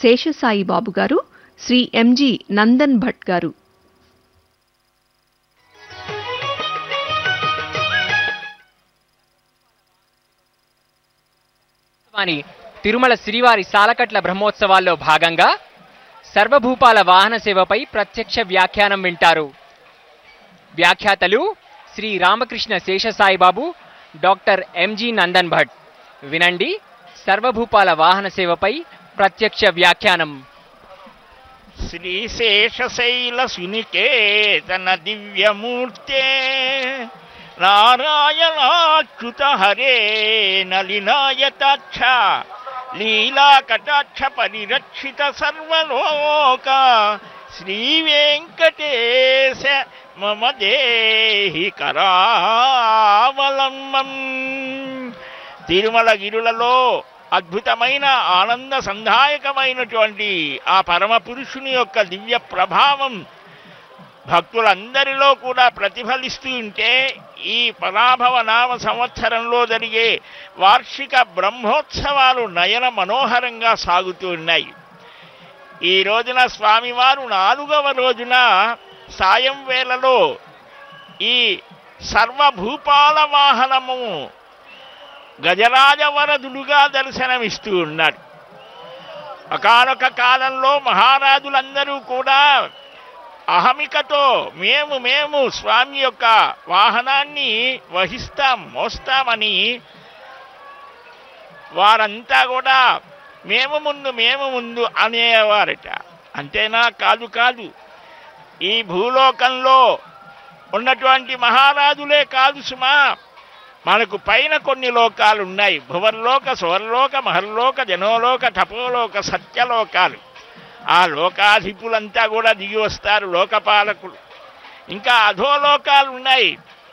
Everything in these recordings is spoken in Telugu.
శేషసాయి బాబు గారు శ్రీ ఎంజి నందన్ భట్ గారు వాని తిరుమల శ్రీవారి సాలకట్ల బ్రహ్మోత్సవాల్లో భాగంగా సర్వభూపాల వాహన సేవపై ప్రత్యక్ష వ్యాఖ్యానం వింటారు వ్యాఖ్యాతలు శ్రీ రామకృష్ణ శేషసాయిబాబు డాక్టర్ ఎంజి నందన్ భట్ వినండి సర్వభూపాల వాహన సేవపై ప్రత్యక్ష వ్యాఖ్యానం శ్రీశేషశైల సునికేతన దివ్యమూర్తే నారాయణాచ్యుత హరే నలినాయతాక్ష లీలాకటాక్ష పరిరక్షిత సర్వలోక శ్రీ వెంకటేశ మమ దేహి కరావలంబం తిరుమల గిరులలో అద్భుతమైన ఆనంద సంధాయకమైనటువంటి ఆ పరమ పురుషుని యొక్క దివ్య ప్రభావం భక్తులందరిలో కూడా ప్రతిఫలిస్తూ ఉంటే ఈ పరాభవ నామ సంవత్సరంలో జరిగే వార్షిక బ్రహ్మోత్సవాలు నయన మనోహరంగా సాగుతూ ఉన్నాయి ఈ రోజున స్వామివారు నాలుగవ రోజున సాయం వేళలో ఈ సర్వభూపాల వాహనము గజరాజవరదుడుగా దర్శనమిస్తూ ఉన్నాడు ఒకనొక కాలంలో మహారాజులందరూ కూడా అహమికతో మేము మేము స్వామి యొక్క వాహనాన్ని వహిస్తాం మోస్తామని వారంతా కూడా మేము ముందు మేము ముందు అనేవారట అంతేనా కాదు కాదు ఈ భూలోకంలో ఉన్నటువంటి మహారాజులే కాదు సుమా మనకు పైన కొన్ని లోకాలు ఉన్నాయి భువర్లోక సువర్లోక మహర్లోక జనోలోక తపోలోక సత్యలోకాలు ఆ లోకాధిపులంతా కూడా దిగి వస్తారు లోకపాలకులు ఇంకా అధోలోకాలు ఉన్నాయి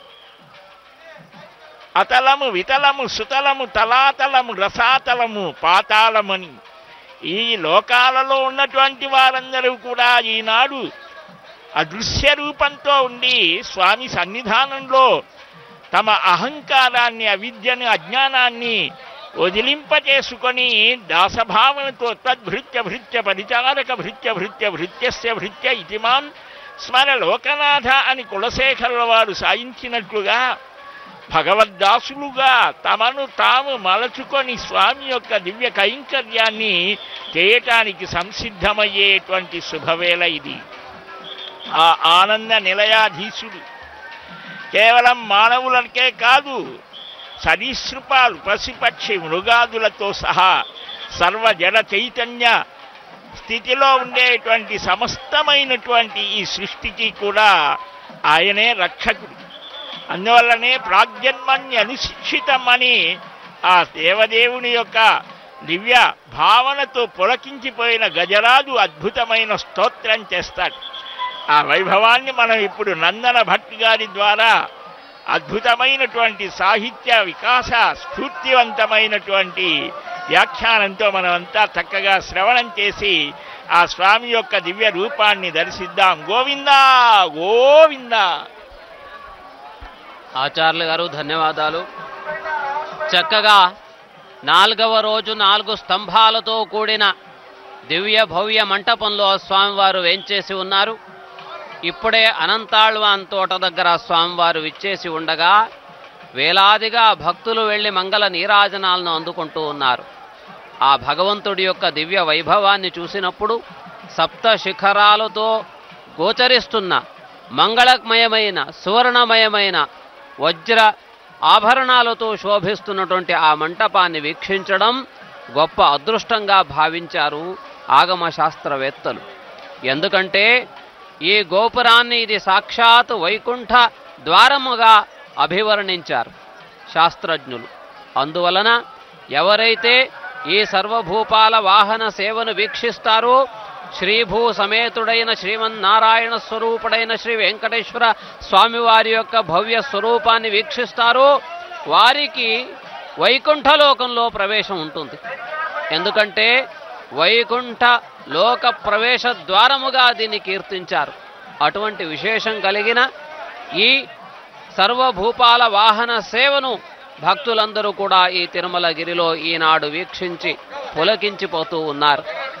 అతలము వితలము సుతలము తలాతలము రసాతలము పాతాళమని ఈ లోకాలలో ఉన్నటువంటి వారందరూ కూడా ఈనాడు అదృశ్య రూపంతో ఉండి స్వామి సన్నిధానంలో తమ అహంకారాన్ని అవిద్యని అజ్ఞానాన్ని వదిలింపచేసుకొని దాసభావనతో తద్భృత్య భృత్య పరిచారక భృత్య భృత్య భృత్యస్య భృత్య ఇతిమాన్ స్మర లోకనాథ అని కులశేఖరుల వారు సాయించినట్లుగా భగవద్దాసులుగా తమను తాము మలచుకొని స్వామి యొక్క దివ్య కైంకర్యాన్ని చేయటానికి సంసిద్ధమయ్యేటువంటి శుభవేళ ఇది ఆ ఆనంద నిలయాధీశుడు కేవలం మానవులకే కాదు సరీసృపాలు పశుపక్షి మృగాదులతో సహా సర్వ జడ చైతన్య స్థితిలో ఉండేటువంటి సమస్తమైనటువంటి ఈ సృష్టికి కూడా ఆయనే రక్షకుడు అందువల్లనే ప్రాగ్జన్మన్య అనుశిక్షితమని ఆ దేవదేవుని యొక్క దివ్య భావనతో పులకించిపోయిన గజరాజు అద్భుతమైన స్తోత్రం చేస్తాడు ఆ వైభవాన్ని మనం ఇప్పుడు నందన భట్ గారి ద్వారా అద్భుతమైనటువంటి సాహిత్య వికాస స్ఫూర్తివంతమైనటువంటి వ్యాఖ్యానంతో మనమంతా చక్కగా శ్రవణం చేసి ఆ స్వామి యొక్క దివ్య రూపాన్ని దర్శిద్దాం గోవిందా గోవిందా ఆచార్యులు గారు ధన్యవాదాలు చక్కగా నాలుగవ రోజు నాలుగు స్తంభాలతో కూడిన దివ్య భవ్య మంటపంలో స్వామివారు వేంచేసి ఉన్నారు ఇప్పుడే అనంతాళ్వాన్ తోట దగ్గర స్వామివారు విచ్చేసి ఉండగా వేలాదిగా భక్తులు వెళ్ళి మంగళ నీరాజనాలను అందుకుంటూ ఉన్నారు ఆ భగవంతుడి యొక్క దివ్య వైభవాన్ని చూసినప్పుడు సప్త శిఖరాలతో గోచరిస్తున్న మంగళమయమైన సువర్ణమయమైన వజ్ర ఆభరణాలతో శోభిస్తున్నటువంటి ఆ మంటపాన్ని వీక్షించడం గొప్ప అదృష్టంగా భావించారు ఆగమ శాస్త్రవేత్తలు ఎందుకంటే ఈ గోపురాన్ని ఇది సాక్షాత్ వైకుంఠ ద్వారముగా అభివర్ణించారు శాస్త్రజ్ఞులు అందువలన ఎవరైతే ఈ సర్వభూపాల వాహన సేవను వీక్షిస్తారో శ్రీభూ సమేతుడైన శ్రీమన్నారాయణ స్వరూపుడైన శ్రీ వెంకటేశ్వర స్వామివారి యొక్క భవ్య స్వరూపాన్ని వీక్షిస్తారో వారికి వైకుంఠలోకంలో ప్రవేశం ఉంటుంది ఎందుకంటే వైకుంఠ లోక ప్రవేశ ద్వారముగా దీన్ని కీర్తించారు అటువంటి విశేషం కలిగిన ఈ సర్వభూపాల వాహన సేవను భక్తులందరూ కూడా ఈ తిరుమలగిరిలో ఈనాడు వీక్షించి పులకించిపోతూ ఉన్నారు